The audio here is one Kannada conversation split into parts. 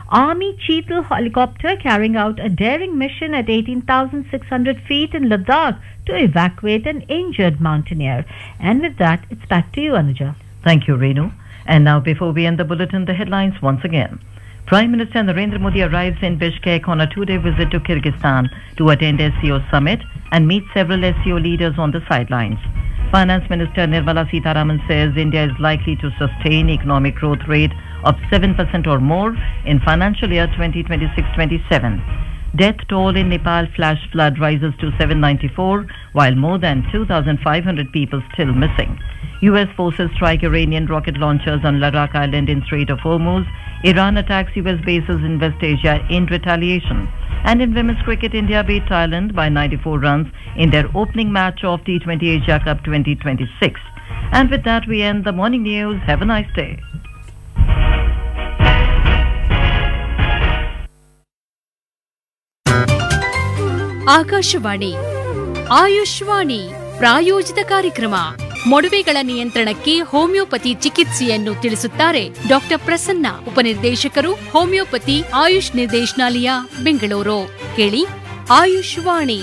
Army Cheetal helicopter carrying out a daring mission at 18,600 feet in Ladakh to evacuate an injured mountaineer. And with that, it's back to you, Anuja. Thank you, Renu. And now, before we end the bulletin, the headlines once again. Prime Minister Narendra Modi arrives in Bishkek on a two-day visit to Kyrgyzstan to attend SCO summit and meet several SCO leaders on the sidelines. Finance Minister Nirmala Sitaraman says India is likely to sustain economic growth rate of 7% or more in financial year 2026-27. Death toll in Nepal flash flood rises to 794, while more than 2,500 people still missing. U.S. forces strike Iranian rocket launchers on Ladakh Island in Strait of Hormuz. Iran attacks U.S. bases in West Asia in retaliation. And in women's cricket, India beat Thailand by 94 runs in their opening match of T20 Asia Cup 2026. And with that, we end the morning news. Have a nice day. Akashvani ಆಯುಷ್ವಾಣಿ ಪ್ರಾಯೋಜಿತ ಕಾರ್ಯಕ್ರಮ ಮೊಡವೆಗಳ ನಿಯಂತ್ರಣಕ್ಕೆ ಹೋಮಿಯೋಪತಿ ಚಿಕಿತ್ಸೆಯನ್ನು ತಿಳಿಸುತ್ತಾರೆ ಡಾಕ್ಟರ್ ಪ್ರಸನ್ನ ಉಪನಿರ್ದೇಶಕರು ಹೋಮಿಯೋಪತಿ ಆಯುಷ್ ನಿರ್ದೇಶನಾಲಯ ಬೆಂಗಳೂರು ಕೇಳಿ ಆಯುಷ್ವಾಣಿ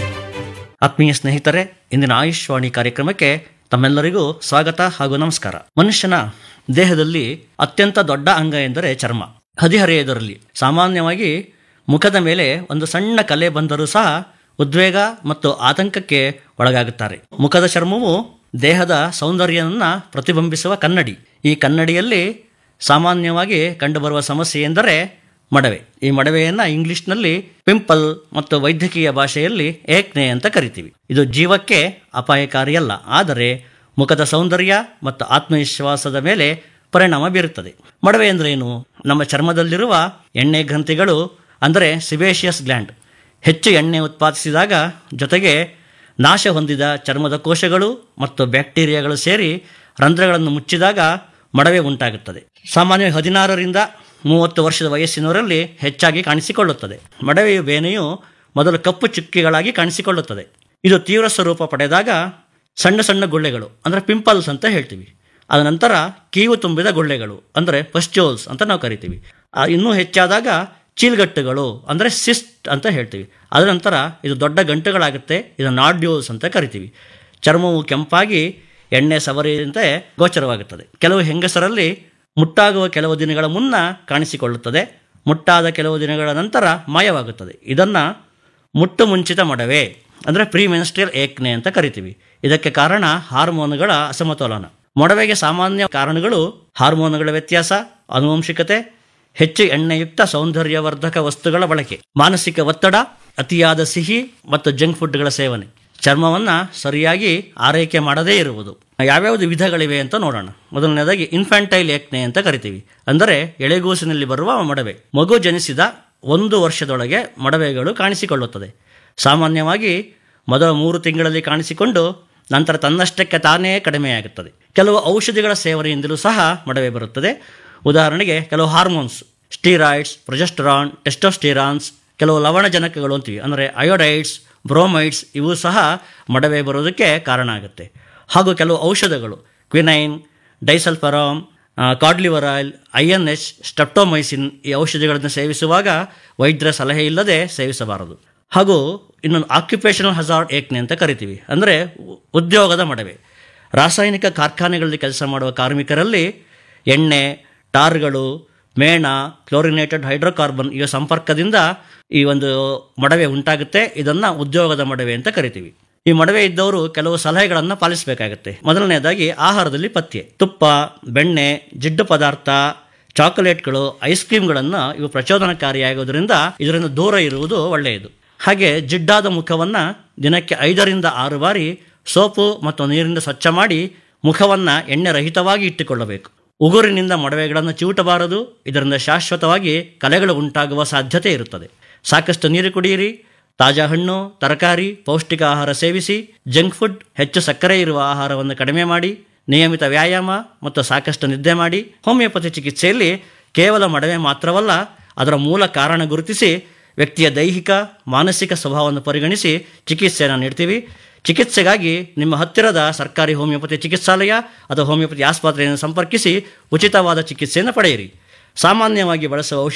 ಆತ್ಮೀಯ ಸ್ನೇಹಿತರೆ ಇಂದಿನ ಆಯುಷ್ವಾಣಿ ಕಾರ್ಯಕ್ರಮಕ್ಕೆ ತಮ್ಮೆಲ್ಲರಿಗೂ ಸ್ವಾಗತ ಹಾಗೂ ನಮಸ್ಕಾರ ಮನುಷ್ಯನ ದೇಹದಲ್ಲಿ ಅತ್ಯಂತ ದೊಡ್ಡ ಅಂಗ ಎಂದರೆ ಚರ್ಮ ಹದಿಹರೆಯದರಲ್ಲಿ ಸಾಮಾನ್ಯವಾಗಿ ಮುಖದ ಮೇಲೆ ಒಂದು ಸಣ್ಣ ಕಲೆ ಬಂದರೂ ಸಹ ಉದ್ವೇಗ ಮತ್ತು ಆತಂಕಕ್ಕೆ ಒಳಗಾಗುತ್ತಾರೆ ಮುಖದ ಚರ್ಮವು ದೇಹದ ಸೌಂದರ್ಯವನ್ನ ಪ್ರತಿಬಿಂಬಿಸುವ ಕನ್ನಡಿ ಈ ಕನ್ನಡಿಯಲ್ಲಿ ಸಾಮಾನ್ಯವಾಗಿ ಕಂಡುಬರುವ ಸಮಸ್ಯೆ ಎಂದರೆ ಮಡವೆ ಈ ಮಡವೆಯನ್ನ ಇಂಗ್ಲಿಷ್ನಲ್ಲಿ ಪಿಂಪಲ್ ಮತ್ತು ವೈದ್ಯಕೀಯ ಭಾಷೆಯಲ್ಲಿ ಏಕ್ನೆ ಅಂತ ಕರಿತೀವಿ ಇದು ಜೀವಕ್ಕೆ ಅಪಾಯಕಾರಿಯಲ್ಲ ಆದರೆ ಮುಖದ ಸೌಂದರ್ಯ ಮತ್ತು ಆತ್ಮವಿಶ್ವಾಸದ ಮೇಲೆ ಪರಿಣಾಮ ಬೀರುತ್ತದೆ ಮಡವೆ ಎಂದರೇನು ನಮ್ಮ ಚರ್ಮದಲ್ಲಿರುವ ಎಣ್ಣೆ ಗ್ರಂಥಿಗಳು ಅಂದರೆ ಸಿಬೇಷಿಯಸ್ ಗ್ಲ್ಯಾಂಡ್ ಹೆಚ್ಚು ಎಣ್ಣೆ ಉತ್ಪಾದಿಸಿದಾಗ ಜೊತೆಗೆ ನಾಶ ಹೊಂದಿದ ಚರ್ಮದ ಕೋಶಗಳು ಮತ್ತು ಬ್ಯಾಕ್ಟೀರಿಯಾಗಳು ಸೇರಿ ರಂಧ್ರಗಳನ್ನು ಮುಚ್ಚಿದಾಗ ಮಡವೆ ಉಂಟಾಗುತ್ತದೆ ಸಾಮಾನ್ಯವಾಗಿ ಹದಿನಾರರಿಂದ ಮೂವತ್ತು ವರ್ಷದ ವಯಸ್ಸಿನವರಲ್ಲಿ ಹೆಚ್ಚಾಗಿ ಕಾಣಿಸಿಕೊಳ್ಳುತ್ತದೆ ಮಡವೆಯ ಬೇನೆಯು ಮೊದಲು ಕಪ್ಪು ಚುಕ್ಕಿಗಳಾಗಿ ಕಾಣಿಸಿಕೊಳ್ಳುತ್ತದೆ ಇದು ತೀವ್ರ ಸ್ವರೂಪ ಪಡೆದಾಗ ಸಣ್ಣ ಸಣ್ಣ ಗುಳ್ಳೆಗಳು ಅಂದರೆ ಪಿಂಪಲ್ಸ್ ಅಂತ ಹೇಳ್ತೀವಿ ಅದ ನಂತರ ಕೀವು ತುಂಬಿದ ಗುಳ್ಳೆಗಳು ಅಂದರೆ ಪಸ್ಚೋಲ್ಸ್ ಅಂತ ನಾವು ಕರಿತೀವಿ ಆ, ಇನ್ನೂ ಹೆಚ್ಚಾದಾಗ ಚೀಲ್ಗಟ್ಟುಗಳು ಅಂದರೆ ಸಿಸ್ಟ್ ಅಂತ ಹೇಳ್ತೀವಿ ಅದರ ನಂತರ ಇದು ದೊಡ್ಡ ಗಂಟುಗಳಾಗುತ್ತೆ ಇದು ನಾಡ್ಯೂಲ್ಸ್ ಅಂತ ಕರಿತೀವಿ ಚರ್ಮವು ಕೆಂಪಾಗಿ ಎಣ್ಣೆ ಸವರಿಯಂತೆ ಗೋಚರವಾಗುತ್ತದೆ ಕೆಲವು ಹೆಂಗಸರಲ್ಲಿ ಮುಟ್ಟಾಗುವ ಕೆಲವು ದಿನಗಳ ಮುನ್ನ ಕಾಣಿಸಿಕೊಳ್ಳುತ್ತದೆ ಮುಟ್ಟಾದ ಕೆಲವು ದಿನಗಳ ನಂತರ ಮಾಯವಾಗುತ್ತದೆ ಇದನ್ನು ಮುಟ್ಟು ಮುಂಚಿತ ಮಡವೆ ಅಂದರೆ ಪ್ರೀ ಮೆನ್ಸ್ಟ್ರಿಯಲ್ ಏಕ್ನೆ ಅಂತ ಕರಿತೀವಿ ಇದಕ್ಕೆ ಕಾರಣ ಹಾರ್ಮೋನುಗಳ ಅಸಮತೋಲನ ಮೊಡವೆಗೆ ಸಾಮಾನ್ಯ ಕಾರಣಗಳು ಹಾರ್ಮೋನುಗಳ ವ್ಯತ್ಯಾಸ ಆನುವಂಶಿಕತೆ ಹೆಚ್ಚು ಎಣ್ಣೆಯುಕ್ತ ಸೌಂದರ್ಯವರ್ಧಕ ವಸ್ತುಗಳ ಬಳಕೆ ಮಾನಸಿಕ ಒತ್ತಡ ಅತಿಯಾದ ಸಿಹಿ ಮತ್ತು ಜಂಕ್ ಫುಡ್ಗಳ ಸೇವನೆ ಚರ್ಮವನ್ನು ಸರಿಯಾಗಿ ಆರೈಕೆ ಮಾಡದೇ ಇರುವುದು ಯಾವ್ಯಾವುದು ವಿಧಗಳಿವೆ ಅಂತ ನೋಡೋಣ ಮೊದಲನೇದಾಗಿ ಇನ್ಫ್ಯಾಂಟೈಲ್ ಏಕ್ನೆ ಅಂತ ಕರಿತೀವಿ ಅಂದರೆ ಎಳೆಗೂಸಿನಲ್ಲಿ ಬರುವ ಮಡವೆ ಮಗು ಜನಿಸಿದ ಒಂದು ವರ್ಷದೊಳಗೆ ಮಡವೆಗಳು ಕಾಣಿಸಿಕೊಳ್ಳುತ್ತದೆ ಸಾಮಾನ್ಯವಾಗಿ ಮೊದಲ ಮೂರು ತಿಂಗಳಲ್ಲಿ ಕಾಣಿಸಿಕೊಂಡು ನಂತರ ತನ್ನಷ್ಟಕ್ಕೆ ತಾನೇ ಕಡಿಮೆಯಾಗುತ್ತದೆ ಕೆಲವು ಔಷಧಿಗಳ ಸೇವನೆಯಿಂದಲೂ ಸಹ ಮಡವೆ ಬರುತ್ತದೆ ಉದಾಹರಣೆಗೆ ಕೆಲವು ಹಾರ್ಮೋನ್ಸ್ ಸ್ಟೀರಾಯ್ಡ್ಸ್ ಪ್ರೊಜೆಸ್ಟರಾನ್ ಟೆಸ್ಟೋಸ್ಟಿರಾನ್ಸ್ ಕೆಲವು ಲವಣಜನಕಗಳು ಅಂತೀವಿ ಅಂದರೆ ಅಯೋಡೈಡ್ಸ್ ಬ್ರೋಮೈಡ್ಸ್ ಇವು ಸಹ ಮಡವೆ ಬರೋದಕ್ಕೆ ಕಾರಣ ಆಗುತ್ತೆ ಹಾಗೂ ಕೆಲವು ಔಷಧಗಳು quinine disulfiram cod liver oil I N H streptomycin ಈ ಔಷಧಿಗಳನ್ನು ಸೇವಿಸುವಾಗ ವೈದ್ಯರ ಸಲಹೆ ಇಲ್ಲದೆ ಸೇವಿಸಬಾರದು ಹಾಗೂ ಇನ್ನೊಂದು ಆಕ್ಯುಪೇಷನಲ್ ಹಜಾರ್ಡ್ ಏಕ್ನೆ ಅಂತ ಕರಿತೀವಿ ಅಂದರೆ ಉದ್ಯೋಗದ ಮಡವೆ ರಾಸಾಯನಿಕ ಕಾರ್ಖಾನೆಗಳಲ್ಲಿ ಕೆಲಸ ಮಾಡುವ ಕಾರ್ಮಿಕರಲ್ಲಿ ಎಣ್ಣೆ ಟಾರ್ಗಳು ಮೇಣ ಕ್ಲೋರಿನೇಟೆಡ್ ಹೈಡ್ರೋಕಾರ್ಬನ್ ಇವ ಸಂಪರ್ಕದಿಂದ ಈ ಒಂದು ಮಡವೆ ಉಂಟಾಗುತ್ತೆ ಇದನ್ನು ಉದ್ಯೋಗದ ಮಡವೆ ಅಂತ ಕರಿತೀವಿ ಈ ಮಡವೆ ಇದ್ದವರು ಕೆಲವು ಸಲಹೆಗಳನ್ನು ಪಾಲಿಸಬೇಕಾಗುತ್ತೆ ಮೊದಲನೇದಾಗಿ ಆಹಾರದಲ್ಲಿ ಪಥ್ಯ ತುಪ್ಪ ಬೆಣ್ಣೆ ಜಿಡ್ಡು ಪದಾರ್ಥ ಚಾಕೊಲೇಟ್ಗಳು ಐಸ್ ಕ್ರೀಮ್ಗಳನ್ನು ಇವು ಪ್ರಚೋದನಕಾರಿಯಾಗೋದ್ರಿಂದ ಇದರಿಂದ ದೂರ ಇರುವುದು ಒಳ್ಳೆಯದು ಹಾಗೆ ಜಿಡ್ಡಾದ ಮುಖವನ್ನು ದಿನಕ್ಕೆ ಐದರಿಂದ ಆರು ಬಾರಿ ಸೋಪು ಮತ್ತು ನೀರಿನಿಂದ ಸ್ವಚ್ಛ ಮಾಡಿ ಮುಖವನ್ನು ಎಣ್ಣೆ ರಹಿತವಾಗಿ ಇಟ್ಟುಕೊಳ್ಳಬೇಕು ಉಗುರಿನಿಂದ ಮೊಡವೆಗಳನ್ನು ಚಿವುಟಬಾರದು ಇದರಿಂದ ಶಾಶ್ವತವಾಗಿ ಕಲೆಗಳು ಉಂಟಾಗುವ ಸಾಧ್ಯತೆ ಇರುತ್ತದೆ ಸಾಕಷ್ಟು ನೀರು ಕುಡಿಯಿರಿ ತಾಜಾ ಹಣ್ಣು ತರಕಾರಿ ಪೌಷ್ಟಿಕ ಆಹಾರ ಸೇವಿಸಿ ಜಂಕ್ ಫುಡ್ ಹೆಚ್ಚು ಸಕ್ಕರೆ ಇರುವ ಆಹಾರವನ್ನು ಕಡಿಮೆ ಮಾಡಿ ನಿಯಮಿತ ವ್ಯಾಯಾಮ ಮತ್ತು ಸಾಕಷ್ಟು ನಿದ್ದೆ ಮಾಡಿ ಹೋಮಿಯೋಪತಿ ಚಿಕಿತ್ಸೆಯಲ್ಲಿ ಕೇವಲ ಮಡವೆ ಮಾತ್ರವಲ್ಲ ಅದರ ಮೂಲ ಕಾರಣ ಗುರುತಿಸಿ ವ್ಯಕ್ತಿಯ ದೈಹಿಕ ಮಾನಸಿಕ ಸ್ವಭಾವವನ್ನು ಪರಿಗಣಿಸಿ ಚಿಕಿತ್ಸೆಯನ್ನು ನೀಡ್ತೀವಿ ಚಿಕಿತ್ಸೆಗಾಗಿ ನಿಮ್ಮ ಹತ್ತಿರದ ಸರ್ಕಾರಿ ಹೋಮಿಯೋಪತಿ ಚಿಕಿತ್ಸಾಲಯ ಅಥವಾ ಹೋಮಿಯೋಪತಿ ಆಸ್ಪತ್ರೆಯನ್ನು ಸಂಪರ್ಕಿಸಿ ಉಚಿತವಾದ ಚಿಕಿತ್ಸೆಯನ್ನು ಪಡೆಯಿರಿ ಸಾಮಾನ್ಯವಾಗಿ ಬಳಸುವ ಔಷಧ